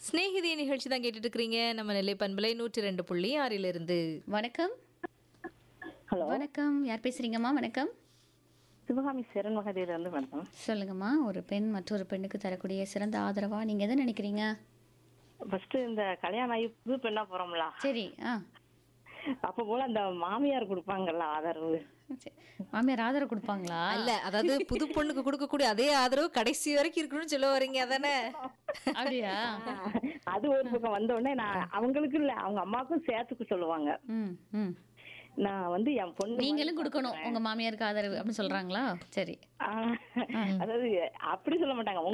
ஸ்நேகிதி நிகழ்ச்சி தான் கேட்டுட்டு இருக்கிறீங்க நம்ம நெல்லை பண்பலை நூற்றி ரெண்டு புள்ளி ஆறிலிருந்து வணக்கம் ஹலோ வணக்கம் யார் பேசுறீங்கம்மா வணக்கம் சிவகாமி சரண் மகதியில இருந்து மேடம் சொல்லுங்கம்மா ஒரு பெண் மற்றொரு பெண்ணுக்கு தரக்கூடிய சிறந்த ஆதரவா நீங்க எதை நினைக்கிறீங்க ஃபர்ஸ்ட் இந்த கல்யாணம் ஆகி புது பெண்ணா போறோம்ல சரி ஆ அப்ப போல அந்த மாமியார் கொடுப்பாங்கல்ல ஆதரவு சரி. மாமியார் ஆதரவு கொடுப்பாங்களா இல்ல அதாவது புது பொண்ணுக்கு கொடுக்கக்கூடிய அதே ஆதரவு கடைசி வரைக்கும் இருக்கணும்னு சொல்ல வரீங்க அதானே அப்படியா அது ஒரு பக்கம் வந்த உடனே நான் அவங்களுக்கு இல்ல அவங்க அம்மாவுக்கும் சேர்த்துக்கு சொல்லுவாங்க ம் ம் நான் வந்து என் பொண்ணு நீங்களும் கொடுக்கணும் உங்க மாமியாருக்கு ஆதரவு அப்படின்னு சொல்றாங்களா சரி ஆ, அதாவது அப்படி சொல்ல மாட்டாங்க